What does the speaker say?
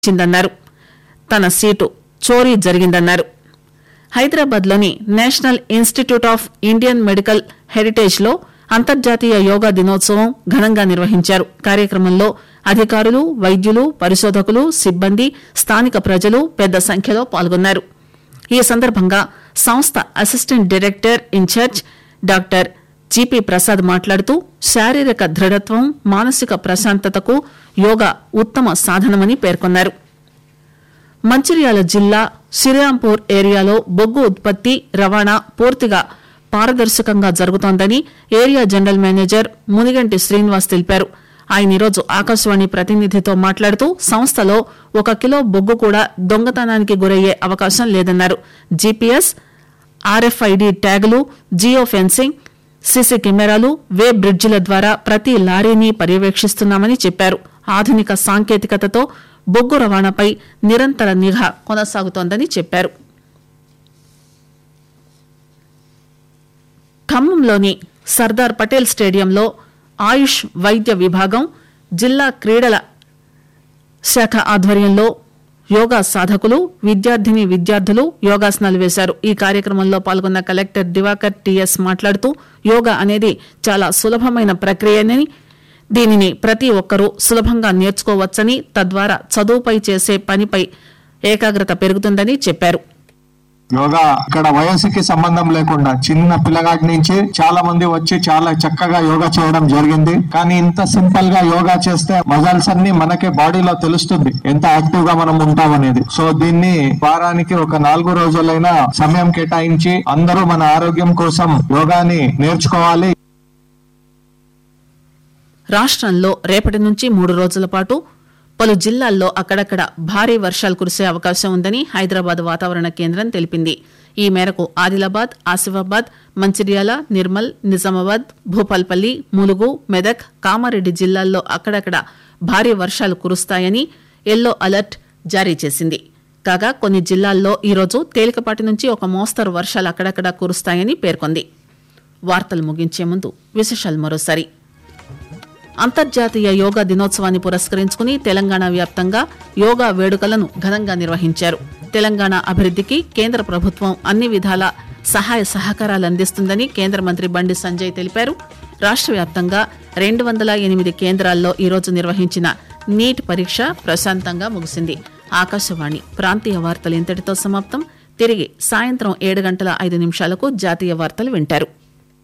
వచ్చిందన్నారు తన సీటు చోరీ జరిగిందన్నారు హైదరాబాద్ లోని National Institute of Indian Medical Heritage లో అంతర్జాతీయ యోగా దినోత్సవం ఘనంగా నిర్వహించారు కార్యక్రమంలో అధికారులు వైద్యులు పరిశోధకులు సిబ్బంది స్థానిక ప్రజలు పెద్ద సంఖ్యలో పాల్గొన్నారు ఈ సందర్భంగా సంస్థ assistant director incharge doctor GP Prasad మాట్లాడుతూ శారీరక దృఢత్వం మానసిక ప్రశాంతతకు యోగా ఉత్తమ సాధనమని పేర్కొన్నారు మంచిర్యాల జిల్లా శ్రీరాంపూర్ ఏరియాలో బొగ్గు ఉత్పత్తి రవాణా పూర్తిగా పారదర్శకంగా జరుగుతోందని area general manager Muniganti Srinivas తెలిపారు ఆయన ఈరోజు ఆకాశవాణి ప్రతినిధితో మాట్లాడుతూ సంస్థలో ఒక కిలో బొగ్గు కూడా దొంగతనానికి గురయ్యే అవకాశం లేదన్నారు జీపీఎస్ ఆర్ఎఫ్ఐడి ట్యాగులు జియో ఫెన్సింగ్ సీసీ కెమెరాలు వే బ్రిడ్జిల ద్వారా ప్రతి లారీని పర్యవేక్షిస్తున్నామని చెప్పారు ఆధునిక సాంకేతికతతో బొగ్గు రవాణాపై నిరంతర నిఘా కొనసాగుతోందని చెప్పారు ఖమ్మంలోని సర్దార్ పటేల్ స్టేడియంలో ఆయుష్ వైద్య విభాగం జిల్లా క్రీడల శాఖ ఆధ్వర్యంలో యోగా సాధకులు విద్యార్థిని విద్యార్థులు యోగాసనాలు వేశారు ఈ కార్యక్రమంలో పాల్గొన్న కలెక్టర్ దివాకర్ టిఎస్ మాట్లాడుతూ యోగా అనేది చాలా సులభమైన ప్రక్రియని దీనిని ప్రతి ఒక్కరూ సులభంగా నేర్చుకోవచ్చని తద్వారా చదువుపై చేసే పనిపై ఏకాగ్రత పెరుగుతుందని చెప్పారు యోగా ఇక్కడ వయసుకి సంబంధం లేకుండా చిన్న పిల్లగాడి నుంచి చాలా మంది వచ్చి చాలా చక్కగా యోగా చేయడం జరిగింది కానీ ఇంత సింపుల్ గా యోగా చేస్తే మజల్స్ అన్ని మనకే బాడీలో తెలుస్తుంది ఎంత యాక్టివ్ గా మనం ఉంటాం అనేది సో దీన్ని వారానికి ఒక నాలుగు రోజులైనా సమయం కేటాయించి అందరూ మన ఆరోగ్యం కోసం యోగాని నేర్చుకోవాలి రాష్ట్రంలో రేపటి నుంచి మూడు రోజుల పాటు పలు జిల్లాల్లో అక్కడక్కడ భారీ వర్షాలు కురిసే అవకాశం ఉందని హైదరాబాద్ వాతావరణ కేంద్రం తెలిపింది ఈ మేరకు ఆదిలాబాద్ ఆసిఫాబాద్ మంచిర్యాల నిర్మల్ నిజామాబాద్ భూపాల్పల్లి ములుగు మెదక్ కామారెడ్డి జిల్లాల్లో అక్కడక్కడ భారీ వర్షాలు కురుస్తాయని ఎల్లో అలర్ట్ జారీ చేసింది కాగా కొన్ని జిల్లాల్లో ఈరోజు తేలికపాటి నుంచి ఒక మోస్తరు వర్షాలు అక్కడక్కడ కురుస్తాయని పేర్కొంది వార్తలు ముగించే ముందు విశేషాలు మరోసారి అంతర్జాతీయ యోగా దినోత్సవాన్ని పురస్కరించుకుని తెలంగాణ వ్యాప్తంగా యోగా వేడుకలను ఘనంగా నిర్వహించారు తెలంగాణ అభివృద్ధికి కేంద్ర ప్రభుత్వం అన్ని విధాల సహాయ సహకారాలు అందిస్తుందని కేంద్ర మంత్రి బండి సంజయ్ తెలిపారు రాష్ట్ర వ్యాప్తంగా రెండు వందల ఎనిమిది కేంద్రాల్లో ఈరోజు నిర్వహించిన నీట్ పరీక్ష ప్రశాంతంగా ముగిసింది ఆకాశవాణి ప్రాంతీయ వార్తలు ఇంతటితో సమాప్తం తిరిగి సాయంత్రం ఏడు గంటల ఐదు నిమిషాలకు జాతీయ వార్తలు వింటారు